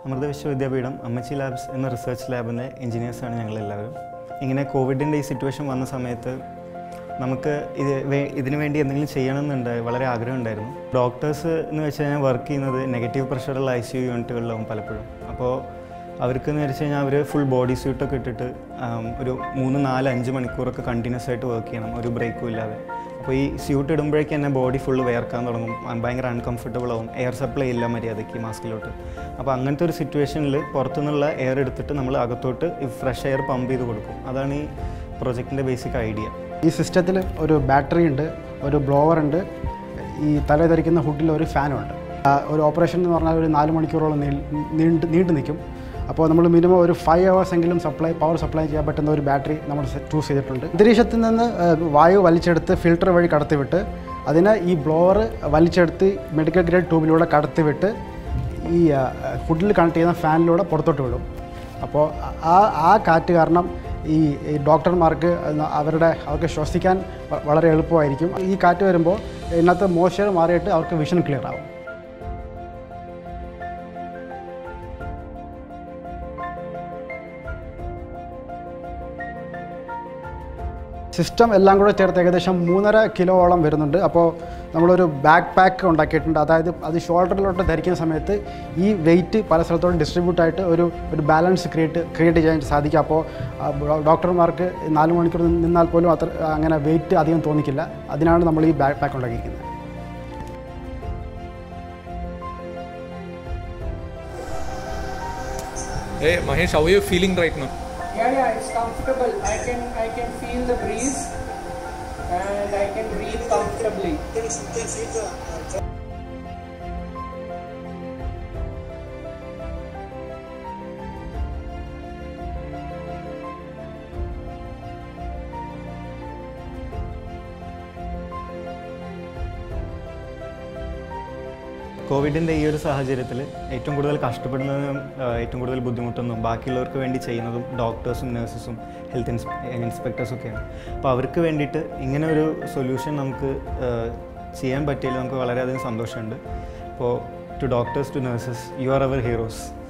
അമൃത വിശ്വവിദ്യാപീഠം അമ്മച്ചി ലാബ്സ് എന്ന റിസർച്ച് ലാബിൻ്റെ എഞ്ചിനീയേഴ്സാണ് ഞങ്ങളെല്ലാവരും ഇങ്ങനെ കോവിഡിൻ്റെ ഈ സിറ്റുവേഷൻ വന്ന സമയത്ത് നമുക്ക് ഇത് വേ- ഇതിനു വേണ്ടി എന്തെങ്കിലും ചെയ്യണമെന്നുണ്ട് വളരെ ആഗ്രഹം ഉണ്ടായിരുന്നു ഡോക്ടേഴ്സ് എന്ന് വെച്ച് കഴിഞ്ഞാൽ വർക്ക് ചെയ്യുന്നത് നെഗറ്റീവ് പ്രഷറുള്ള ഐ സി യു യൂണിറ്റുകളിലാവും പലപ്പോഴും അപ്പോൾ അവർക്ക് എന്ന് വെച്ച് കഴിഞ്ഞാൽ അവർ ഫുൾ ബോഡി സ്യൂട്ടൊക്കെ ഇട്ടിട്ട് ആം, ഒരു മൂന്ന് നാല് അഞ്ച് മണിക്കൂറൊക്കെ കണ്ടിന്യൂസ് ആയിട്ട് വർക്ക് ചെയ്യണം ഒരു ബ്രേക്കും ഇല്ലാതെ അപ്പോൾ ഈ സ്യൂട്ട് ഇടുമ്പോഴേക്കും തന്നെ ബോഡി ഫുള്ള് വേർക്കാൻ തുടങ്ങും ആ, ഭയങ്കര അൺകംഫർട്ടബിൾ ആവും എയർ സപ്ലൈ ഇല്ല മര്യാദയ്ക്ക് മാസ്കിലോട്ട് അപ്പോൾ അങ്ങനത്തെ ഒരു സിറ്റുവേഷനിൽ പുറത്തുനിന്നുള്ള എയർ എടുത്തിട്ട് നമ്മൾ അകത്തോട്ട് ഫ്രഷ് എയർ പമ്പ് ചെയ്ത് കൊടുക്കും അതാണ് ഈ പ്രൊജക്റ്റിൻ്റെ ബേസിക് ഐഡിയ ഈ സിസ്റ്റത്തിൽ ഒരു ബാറ്ററി ഉണ്ട് ഒരു ബ്ലോവർ ഉണ്ട് ഈ തല ധരിക്കുന്ന ഹുഡിൽ ഒരു ഫാനും ഉണ്ട് ആ, ഒരു ഓപ്പറേഷൻ എന്ന് പറഞ്ഞാൽ ഒരു നാല് മണിക്കൂറോളം നീൾ- നീണ്ട് നീണ്ടു നിൽക്കും അപ്പോൾ നമ്മൾ മിനിമം ഒരു ഫൈവ് അവേഴ്സ് എങ്കിലും സപ്ലൈ പവർ സപ്ലൈ ചെയ്യാൻ പറ്റുന്ന ഒരു ബാറ്ററി നമ്മൾ ചൂസ് ചെയ്തിട്ടുണ്ട് അന്തരീക്ഷത്തിൽ നിന്ന് ആ, വായു വലിച്ചെടുത്ത് ഫിൽട്ടർ വഴി കടത്തിവിട്ട് അതിനെ ഈ ബ്ലോവർ വലിച്ചെടുത്ത് മെഡിക്കൽ ഗ്രേഡ് ട്യൂബിലൂടെ കടത്തിവിട്ട് ഈ ഫുഡിൽ കണക്ട് ചെയ്യുന്ന ഫാനിലൂടെ പുറത്തോട്ട് വിടും അപ്പോൾ ആ ആ കാറ്റ് കാരണം ഈ ഈ ഡോക്ടർമാർക്ക് ന- അവരുടെ അവർക്ക് ശ്വസിക്കാൻ വ- വളരെ എളുപ്പമായിരിക്കും ഈ കാറ്റ് വരുമ്പോൾ ഇതിനകത്ത് മോയ്സ്ചർ മാറിയിട്ട് അവർക്ക് വിഷൻ ക്ലിയർ ആവും സിസ്റ്റം എല്ലാം കൂടെ ചേർത്ത് ഏകദേശം മൂന്നര കിലോയോളം വരുന്നുണ്ട് അപ്പോൾ നമ്മളൊരു ബാക്ക് പാക്ക് ഉണ്ടാക്കിയിട്ടുണ്ട് അതായത് അത് ഷോൾഡറിലോട്ട് ധരിക്കുന്ന സമയത്ത് ഈ വെയിറ്റ് പല സ്ഥലത്തോട്ടും ഡിസ്ട്രിബ്യൂട്ട് ആയിട്ട് ഒരു ഒരു ബാലൻസ് ക്രിയേറ്റ് ക്രിയേറ്റ് ചെയ്യാൻ സാധിക്കും അപ്പോൾ ആ, ഡോ- ഡോക്ടർമാർക്ക് നാല് മണിക്കൂർ നിന്നാൽ പോലും അത്ര അങ്ങനെ വെയിറ്റ് അധികം തോന്നിക്കില്ല അതിനാണ് നമ്മൾ ഈ ബാക്ക് പാക്ക് ഉണ്ടാക്കിയിരിക്കുന്നത് Hey Mahesh, how are you feeling right now? Yeah, yeah, it's comfortable. I can I can feel the breeze and I can breathe comfortably. കോവിഡിൻ്റെ ഈ ഒരു സാഹചര്യത്തിൽ ഏറ്റവും കൂടുതൽ കഷ്ടപ്പെടുന്നതും ആ, ഏറ്റവും കൂടുതൽ ബുദ്ധിമുട്ടുന്നതും ബാക്കിയുള്ളവർക്ക് വേണ്ടി ചെയ്യുന്നതും ഡോക്ടേഴ്സും നഴ്സസും ഹെൽത്ത് ഇൻസ് ഇൻസ്പെക്ടേഴ്സും ഒക്കെയാണ് അപ്പോൾ അവർക്ക് വേണ്ടിയിട്ട് ഇങ്ങനെ ഒരു സൊല്യൂഷൻ നമുക്ക് ആ, ചെയ്യാൻ പറ്റിയതിൽ നമുക്ക് വളരെയധികം സന്തോഷമുണ്ട് അപ്പോൾ to doctors to nurses you are our heroes